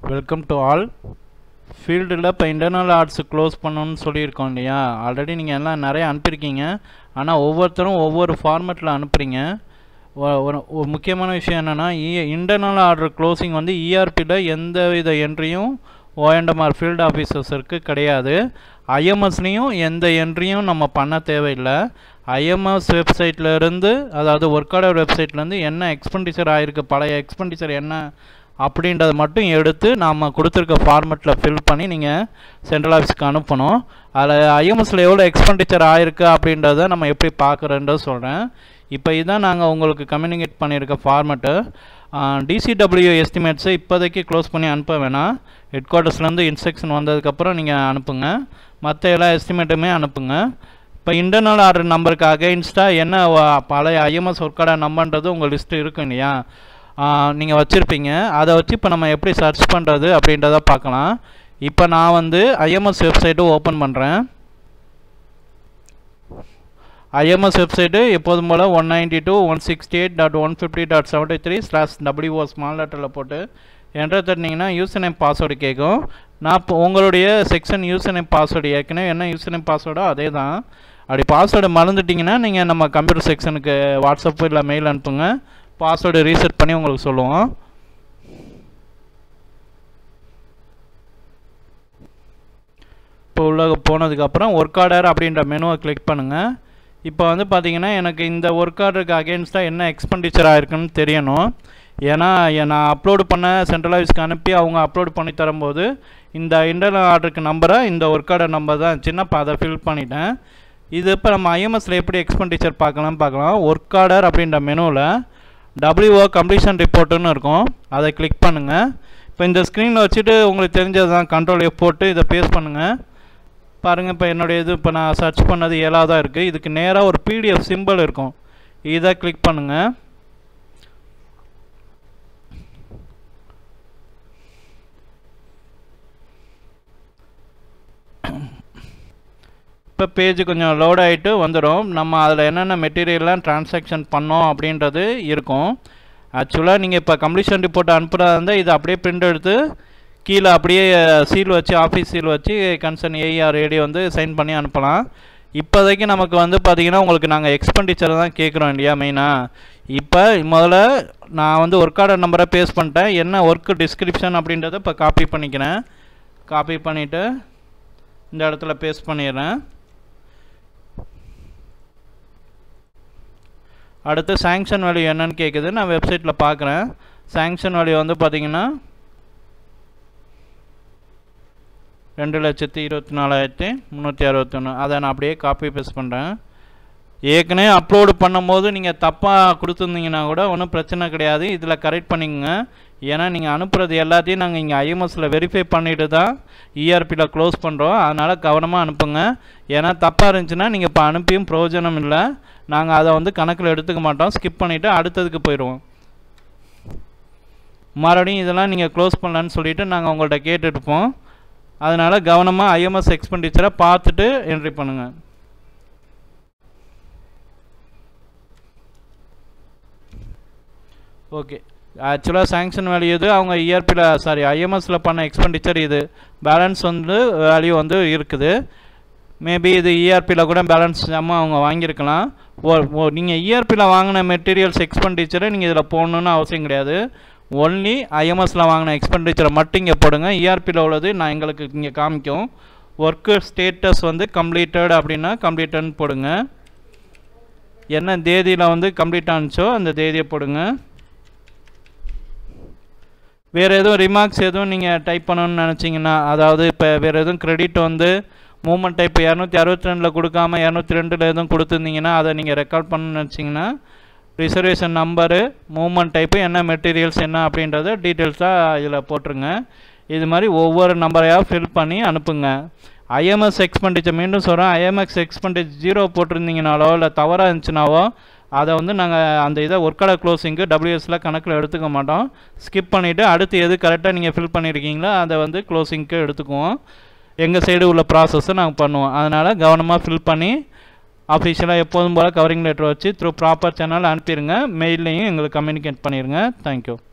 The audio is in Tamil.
வெல்கம் டு ஆல் ஃபீல்டில் இப்போ இன்டர்னல் ஆர்ட்ஸ் க்ளோஸ் பண்ணணும்னு சொல்லியிருக்கோம் இல்லையா ஆல்ரெடி நீங்கள் எல்லாம் நிறைய அனுப்பியிருக்கீங்க ஆனால் ஒவ்வொருத்தரும் ஒவ்வொரு ஃபார்மேட்டில் அனுப்புகிறீங்க ஒ- ஒரு ஒரு முக்கியமான விஷயம் என்னென்னா இன்டர்னல் ஆர்டர் க்ளோசிங் வந்து இஆர்பியில் எந்த வித என்ட்ரியும் ஓஎன்டம்ஆர் ஃபீல்டு ஆஃபீஸர்ஸருக்கு கிடையாது ஐஎம்எஸ்லேயும் எந்த என்ட்ரியும் நம்ம பண்ண தேவையில்லை ஐஎம்எஸ் வெப்சைட்லேருந்து அதாவது ஒர்க் ஆர்டர் வெப்சைட்லேருந்து என்ன எக்ஸ்பெண்டிச்சர் ஆகிருக்கு பழைய எக்ஸ்பெண்டிச்சர் என்ன அப்படின்றத மட்டும் எடுத்து நாம் கொடுத்துருக்க ஃபார்மெட்டில் ஃபில் பண்ணி நீங்கள் சென்ட்ரல் ஆஃபீஸ்க்கு அனுப்பணும் அதில் ஐஎம்எஸில் எவ்வளோ எக்ஸ்பெண்டிச்சர் ஆயிருக்கு அப்படின்றத நம்ம எப்படி பார்க்குறேன்றது சொல்கிறேன் இப்போ இதான் நாங்கள் உங்களுக்கு கம்யூனிகேட் பண்ணியிருக்க ஃபார்மெட்டு டிசிடபிள்யூ எஸ்டிமேட்ஸை இப்போதைக்கு க்ளோஸ் பண்ணி அனுப்ப வேணாம் ஹெட் குவார்ட்டர்ஸ்லேருந்து இன்ஸ்ட்ரக்ஷன் வந்ததுக்கப்புறம் நீங்கள் அனுப்புங்க மற்ற எல்லா எஸ்டிமேட்டுமே அனுப்புங்க இப்போ இன்டர்னல் ஆர்டர் நம்பருக்கு அகைன்ஸ்டாக என்ன வ- பழைய ஐஎம்எஸ் ஒர்க் ஆர்டர் நம்பர்ன்றது உங்கள் லிஸ்ட்டு இருக்கும் இல்லையா நீங்கள் வச்சுருப்பீங்க அதை வச்சு இப்போ நம்ம எப்படி சர்ச் பண்ணுறது அப்படின்றத பார்க்கலாம் இப்போ நான் வந்து ஐஎம்எஸ் வெப்சைட்டு ஓப்பன் பண்ணுறேன் ஐஎம்எஸ் வெப்சைட்டு எப்போதும் போல் one ninety two one sixty eight dot one fifty dot seventy three slash WO small லெட்டரில் போட்டு என்டர் தட்டினீங்கன்னா யூசர் நேம் பாஸ்வேர்டு கேட்கும் நான் இப்போ உங்களுடைய செக்ஷன் யூசர் நேம் பாஸ்வேர்டு ஏற்கனவே என்ன யூசர் நேம் பாஸ்வேர்டோ அதே தான் அப்படி பாஸ்வேர்டு மறந்துட்டிங்கன்னா நீங்கள் நம்ம கம்ப்யூட்டர் செக்ஷனுக்கு வாட்ஸ்அப் இல்லை மெயில் அனுப்புங்க பாஸ்வேர்டு ரீசெட் பண்ணி உங்களுக்கு சொல்லுவோம் இப்போ உள்ள போனதுக்கப்புறம் ஒர்க் ஆர்டர் அப்படின்ற மெனுவை கிளிக் பண்ணுங்கள் இப்போ வந்து பார்த்தீங்கன்னா எனக்கு இந்த ஒர்க் ஆர்டருக்கு அகேன்ஸ்டாக என்ன எக்ஸ்பெண்டிச்சர் ஆயிருக்குன்னு தெரியணும் ஏன்னா எ- நான் அப்லோடு பண்ண சென்ட்ரல் ஆஃபீஸ்க்கு அனுப்பி அவங்க அப்லோட் பண்ணி தரும்போது இந்த இன்டர்னல் ஆர்டருக்கு நம்பரை இந்த ஒர்க் ஆர்டர் நம்பர் தான் சின்ன அதை ஃபில் பண்ணிட்டேன் இது இப்போ நம்ம ஐஎம்எஸ்ல எப்படி எக்ஸ்பெண்டிச்சர் பார்க்கலாம் பார்க்கலாம் ஒர்க் ஆர்டர் அப்படின்ற மெனுவில் டபிள்யூஓ கம்ப்ளீஷன் ரிப்போர்ட்டுன்னு இருக்கும் அதை கிளிக் பண்ணுங்கள் இப்போ இந்த ஸ்க்ரீனில் வச்சுட்டு உங்களுக்கு தெரிஞ்சது தான் கண்ட்ரோல் எஃப் போட்டு இதை பேஸ்ட் பண்ணுங்கள் பாருங்கள் இப்போ என்னுடைய இது இப்போ நான் சர்ச் பண்ணது ஏழாவதாக இருக்குது இதுக்கு நேராக ஒரு பிடிஎஃப் சிம்பிள் இருக்கும் இதை கிளிக் பண்ணுங்கள் இப்போ பேஜ் கொஞ்சம் லோட் ஆகிட்டு வந்துடும் நம்ம அதில் என்னென்ன மெட்டீரியல்லாம் டிரான்சாக்ஷன் பண்ணோம் அப்படின்றது இருக்கும் ஆக்சுவலாக நீங்கள் இப்போ கம்ப்ளீஷன் ரிப்போர்ட் அனுப்புகிறதா இருந்தால் இதை அப்படியே பிரிண்ட் எடுத்து கீழே அப்படியே சீல் வச்சு ஆஃபீஸ் சீல் வச்சு கன்சர்ன் ஏஆர் ஏடி வந்து சைன் பண்ணி அனுப்பலாம் இப்போதைக்கு நமக்கு வந்து பார்த்தீங்கன்னா உங்களுக்கு நாங்கள் எக்ஸ்பெண்டிச்சர் தான் கேட்குறோம் இல்லையா மெயினாக இப்போ முதல்ல நான் வந்து ஒர்க் ஆர்டர் நம்பரை பேஸ் பண்ணிட்டேன் என்ன ஒர்க்கு டிஸ்கிரிப்ஷன் அப்படின்றத இப்போ காப்பி பண்ணிக்கிறேன் காப்பி பண்ணிவிட்டு இந்த இடத்துல பேஸ்ட் பண்ணிடுறேன் அடுத்து சாங்ஷன் வேல்யூ என்னன்னு கேட்குது நான் வெப்சைட்டில் பார்க்குறேன் சாங்ஷன் வேல்யூ வந்து பார்த்தீங்கன்னா ரெண்டு லட்சத்தி இருபத்தி நாலாயிரத்தி முந்நூற்றி அறுபத்தொன்று அதை நான் அப்படியே காப்பி பேஸ்ட் பண்ணுறேன் ஏற்கனவே அப்லோடு பண்ணும்போது நீங்கள் தப்பாக கொடுத்துருந்தீங்கன்னா கூட ஒன்றும் பிரச்சனை கிடையாது இதில் கரெக்ட் பண்ணிக்கோங்க ஏன்னா நீங்கள் அனுப்புறது எல்லாத்தையும் நாங்கள் இங்கே ஐஎம்எஸில் வெரிஃபை பண்ணிட்டு தான் இஆர்பியில் க்ளோஸ் பண்ணுறோம் அதனால் கவனமாக அனுப்புங்க ஏன்னா தப்பாக இருந்துச்சுன்னா நீங்கள் இப்போ அனுப்பியும் பிரயோஜனம் இல்லை நாங்கள் அதை வந்து கணக்கில் எடுத்துக்க மாட்டோம் ஸ்கிப் பண்ணிவிட்டு அடுத்ததுக்கு போயிடுவோம் மறுபடியும் இதெல்லாம் நீங்கள் க்ளோஸ் பண்ணலான்னு சொல்லிட்டு நாங்கள் உங்கள்கிட்ட கேட்டுட்ருப்போம் அதனால் கவனமாக ஐஎம்எஸ் எக்ஸ்பெண்டிச்சரை பார்த்துட்டு என்ட்ரி பண்ணுங்கள் ஓகே ஆக்சுவலாக சாங்ஷன் வேல்யூ இது அவங்க இஆர்பியில் சாரி ஐஎம்எஸில் பண்ண எக்ஸ்பெண்டிச்சர் இது பேலன்ஸ் வந்து வேல்யூ வந்து இருக்குது மேபி இது இஆர்பியில் கூட பேலன்ஸ் அம்மா அவங்க வாங்கியிருக்கலாம் ஓ ஓ நீங்கள் இஆர்பியில் வாங்கின மெட்டீரியல்ஸ் எக்ஸ்பெண்டிச்சரை நீங்கள் இதில் போடணுன்னு அவசியம் கிடையாது ஒன்லி ஐஎம்எஸில் வாங்கின எக்ஸ்பெண்டிச்சரை மட்டும் இங்கே போடுங்க இஆர்பியில் உள்ளது நான் எங்களுக்கு இங்கே காமிக்கும் ஒர்க்கு ஸ்டேட்டஸ் வந்து கம்ப்ளீட்டட் அப்படின்னா கம்ப்ளீட்டட்னு போடுங்க என்ன தேதியில் வந்து கம்ப்ளீட் ஆனுச்சோ அந்த தேதியை போடுங்க வேறு எதுவும் ரிமார்க்ஸ் எதுவும் நீங்கள் டைப் பண்ணணும்னு நினச்சிங்கன்னா அதாவது இப்போ வேறு எதுவும் கிரெடிட் வந்து மூமெண்ட் டைப் இரநூத்தி அறுபத்தி ரெண்டில் கொடுக்காம இரநூத்தி ரெண்டில் எதுவும் கொடுத்துருந்தீங்கன்னா அதை நீங்கள் ரெக்கார்ட் பண்ணணும்னு நினச்சிங்கன்னா ரிசர்வேஷன் நம்பரு மூமெண்ட் டைப்பு என்ன மெட்டீரியல்ஸ் என்ன அப்படின்றத டீட்டெயில்ஸாக இதில் போட்டுருங்க இது மாதிரி ஒவ்வொரு நம்பரையாக ஃபில் பண்ணி அனுப்புங்க ஐஎம்எஸ் எக்ஸ்பெண்டிச்சர் மீண்டும் சொல்கிறேன் ஐஎம்எக்ஸ் எக்ஸ்பெண்டிச்சர் ஜீரோ போட்டிருந்தீங்கனாலோ இல்லை தவறாக இருந்துச்சுனாவோ அதை வந்து நாங்கள் அந்த இதை ஒர்க்கடை க்ளோசிங்கு டபிள்யூஎஸில் கணக்கில் எடுத்துக்க மாட்டோம் ஸ்கிப் பண்ணிவிட்டு அடுத்து எது கரெக்டாக நீங்கள் ஃபில் பண்ணியிருக்கீங்களோ அதை வந்து க்ளோசிங்க்கு எடுத்துக்குவோம் எங்கள் சைடு உள்ள ப்ராசஸை நாங்கள் பண்ணுவோம் அதனால் கவனமாக ஃபில் பண்ணி அஃபிஷியலாக எப்போதும் போல் கவரிங் லெட்டர் வச்சு த்ரூ ப்ராப்பர் சேனல் அனுப்பிடுங்க மெயிலையும் எங்களுக்கு கம்யூனிகேட் பண்ணிடுங்க தேங்க்யூ